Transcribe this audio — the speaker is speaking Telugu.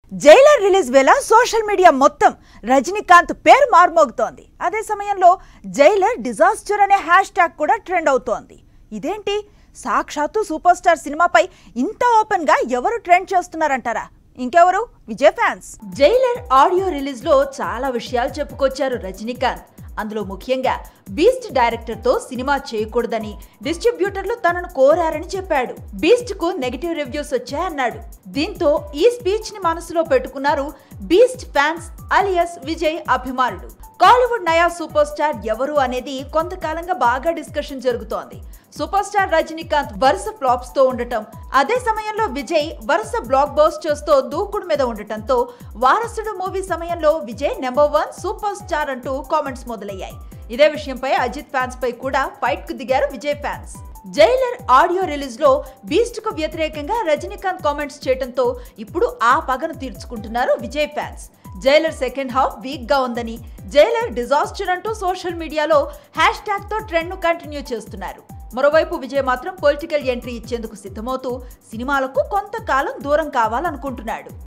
జైలర్ రిలీజ్ వేళ సోషల్ మీడియా మొత్తం రజనీకాంత్ పేరు మార్మోగుతోంది అదే సమయంలో జైలర్ డిజాస్టర్ అనే హ్యాష్ ట్యాగ్ కూడా ట్రెండ్ అవుతోంది ఇదేంటి సాక్షాత్తు సూపర్ స్టార్ సినిమాపై ఇంత ఓపెన్ గా ఎవరు ట్రెండ్ చేస్తున్నారంటారా ఇంకెవరు Vijay fans Jailer audio release లో చాలా విషయాలు చెప్పుకొచ్చారు రజనీకాంత్ అందులో ముఖ్యంగా బీస్ట్ డైరెక్టర్ తో సినిమా చేయకూడదని డిస్ట్రిబ్యూటర్లు తనను కోరారని చెప్పాడు బీస్ట్ కు నెగిటివ్ రివ్యూస్ వచ్చాయన్నాడు దీంతో ఈ స్పీచ్ ని మనసులో పెట్టుకున్నారు బీస్ట్ ఫ్యాన్స్ అలియస్ విజయ్ అభిమానులు కాలీవుడ్ నయా సూపర్ స్టార్ ఎవరు అనేది కొంతకాలంగా బాగా డిస్కషన్ జరుగుతోంది సూపర్ స్టార్ రజనీకాంత్ వరుస ఫ్లాప్స్ తో ఉండటం అదే సమయంలో విజయ్ వరుస బ్లాక్ బస్టర్స్ తో దూకుడు మీద ఉండటంతో వారసుడు మూవీ సమయంలో Vijay number one super star అంటూ కామెంట్స్ మొదలయ్యాయి ఇదే విషయంపై అజిత్ ఫ్యాన్స్ పై కూడా ఫైట్ కు దిగారు Vijay fans Jailer audio release లో బీస్ట్ కు వ్యతిరేకంగా రజనీకాంత్ కామెంట్స్ చేయడంతో ఇప్పుడు ఆ పగను తీర్చుకుంటున్నారు Vijay fans Jailer second half week గా ఉందని జైలర్ డిజాస్టర్ అంటూ సోషల్ మీడియాలో హ్యాష్ ట్యాగ్ తో ట్రెండ్ ను కంటిన్యూ చేస్తున్నారు మరోవైపు విజయ్ మాత్రం పొలిటికల్ ఎంట్రీ ఇచ్చేందుకు సిద్ధమవుతూ సినిమాలకు కొంతకాలం దూరం కావాలనుకుంటున్నాడు